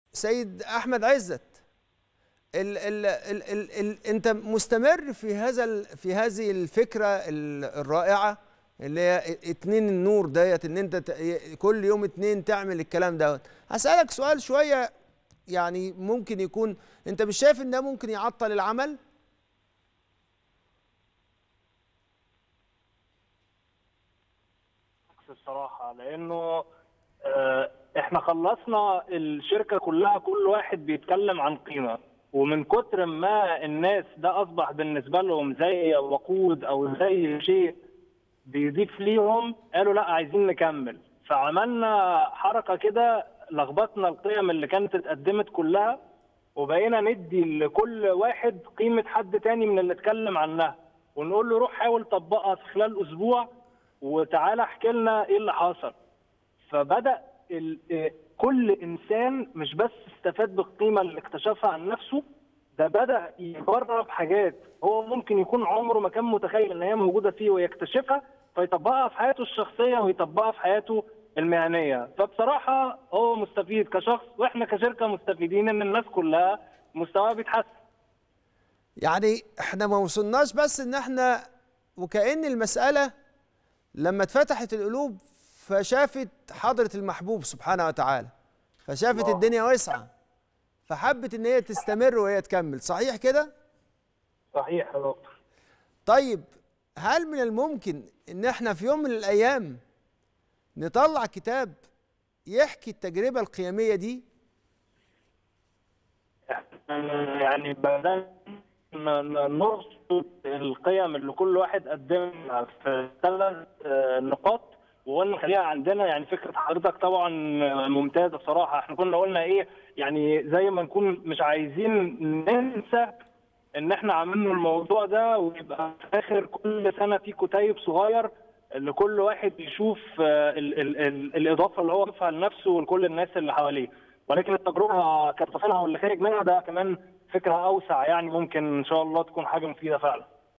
سيد احمد عزت ال ال ال ال ال انت مستمر في هذا ال في هذه الفكره ال- الرائعه اللي هي اتنين النور ديت ان انت ت- كل يوم اتنين تعمل الكلام دوت هسالك سؤال شويه يعني ممكن يكون انت مش شايف ان ده ممكن يعطل العمل الصراحه لانه آه، احنا خلصنا الشركه كلها كل واحد بيتكلم عن قيمه ومن كتر ما الناس ده اصبح بالنسبه لهم زي وقود او زي شيء بيضيف ليهم قالوا لا عايزين نكمل فعملنا حركه كده لخبطنا القيم اللي كانت اتقدمت كلها وبقينا ندي لكل واحد قيمه حد تاني من اللي اتكلم عنها ونقول له روح حاول طبقها في خلال اسبوع وتعالى احكي لنا ايه اللي حصل فبدا ال- إيه، كل انسان مش بس استفاد بالقيمه اللي اكتشفها عن نفسه ده بدا يجرب حاجات هو ممكن يكون عمره ما كان متخيل ان هي موجوده فيه ويكتشفها فيطبقها في حياته الشخصيه ويطبقها في حياته المهنيه فبصراحه هو مستفيد كشخص واحنا كشركه مستفيدين ان الناس كلها مستواها بيتحسن يعني احنا ما وصلناش بس ان احنا وكأن المسألة لما اتفتحت القلوب فشافت حضرة المحبوب سبحانه وتعالى فشافت الله. الدنيا واسعة فحبت ان هي تستمر وهي تكمل صحيح كده؟ صحيح يا دكتور طيب هل من الممكن ان احنا في يوم من الايام نطلع كتاب يحكي التجربة القيمية دي يعني بدأنا ن- نرصد القيم اللي كل واحد قدمها في ثلاث آه، نقاط وقلنا خليها عندنا يعني فكره حضرتك طبعا ممتازه بصراحه احنا كنا قلنا ايه يعني زي ما نكون مش عايزين ننسى ان احنا عملنا الموضوع ده ويبقى في اخر كل سنه في كتيب صغير لكل واحد يشوف آه، ال ال ال الاضافه اللي هو ضافها لنفسه ولكل الناس اللي حواليه ولكن التجربه كانت طافلها واللي خارج منها ده كمان فكره اوسع يعني ممكن ان شاء الله تكون حاجه مفيده فعلا